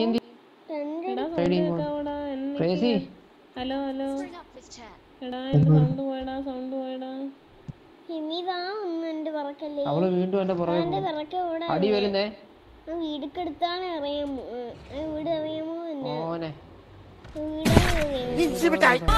എന്തി എടാ sound Trading കേക്കാവടാ എന്നെ crazy hello hello Bring up this chat. എടാ എന്റെ സൗണ്ട് പോയടാ സൗണ്ട് പോയടാ ഹിമിതാ ഒന്ന് എന്റെ പറക്കല്ലേ അവള് വീണ്ടും എന്റെ പുറകെ എന്റെ പോകും. പിറക്കെ ഇവിടെ അടി വരുന്നേ ആ വീടിക്കടുത്താണ് അറിയാമോ ആ, ആ വീട് അറിയാമോ എന്നെ ഓനെ വീടാണ് അറിയാമോ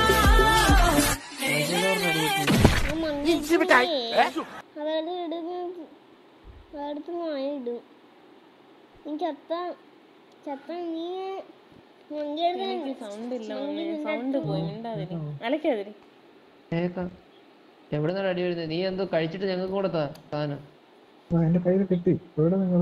ആ മണ്ടി അതായത് ഇടുക അടുത്ത് മായ ഇടും നീ ചത്ത ചത്ത നീ മണ്ടി എനിക്ക് സൗണ്ട് ഇല്ല സൗണ്ട് പോയി മിണ്ടാതിരി അലക്കാതിരി കേക്കാം എവിടെ നിന്നാണ് അടി വരുന്നത് നീ എന്തോ കഴിച്ചിട്ട് ഞങ്ങൾക്ക് കൊടുത്താ സാധനം ആ, എന്റെ കയ്യിൽ കിട്ടി എവിടെ നിങ്ങള്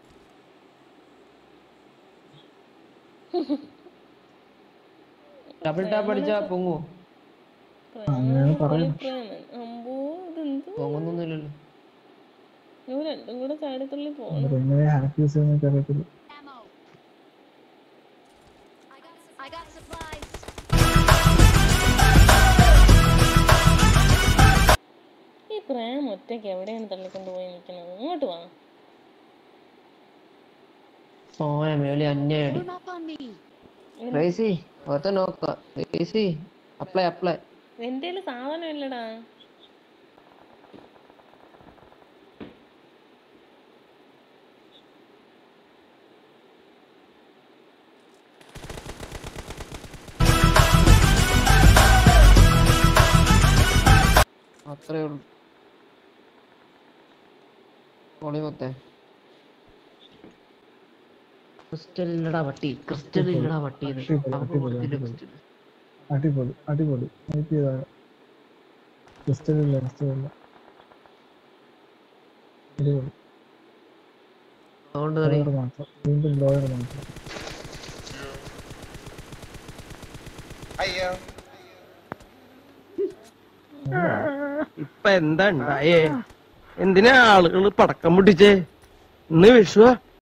ഡബിൾ ടാപ്പ് അടിച്ചാ പൊങ്ങോ അങ്ങനെയാണ് പറയുന്നത് പ്രേമൻ അമ്പോ ഇതെന്ത് പൊങ്ങുന്നൊന്നുമില്ലല്ലോ ഇവർ രണ്ടും കൂടെ ചാടിത്തുള്ളി പോണം എന്നിട്ട് എങ്ങനെ ഹാക്ക് യൂസ് ചെയ്യുന്ന അറിയത്തില്ല Ammo. I got, I got supplies. ഈ പ്രേം ഒറ്റയ്ക്ക് എവിടെയാണ് തള്ളിക്കൊണ്ട് പോയി നിൽക്കുന്നത് ഇങ്ങോട്ട് വാ ഓനെ മേളി അന്യായി അടി Team up on me. റേസി ഒത്ത നോക്ക റേസി അപ്ലൈ അപ്ലൈ എന്റെ കയ്യില് സാധനം ഇല്ലടാ അത്രേ ഉള്ളൂ പൊളി മൊത്തേ ക്രിസ്റ്റൽ ഇല്ലടാ പട്ടി ക്രിസ്റ്റൽ ഇല്ലടാ പട്ടി അടിപൊളി, അടിപൊളി, അടിപൊളി. അടിപൊളി അടിപൊളി ഹെൽപ്പ് ചെയ്താ ക്രിസ്റ്റലില്ല ക്രിസ്റ്റലില്ല അടിപൊളി അതുകൊണ്ട് കറി ലോയർ മാത്രം വീണ്ടും ലോയർ മാത്രം ഇപ്പൊ എന്താ ഉണ്ടായേ എന്തിനാ ആളുകൾ പടക്കം പൊട്ടിച്ചേ ഇന്ന് വിഷുവാ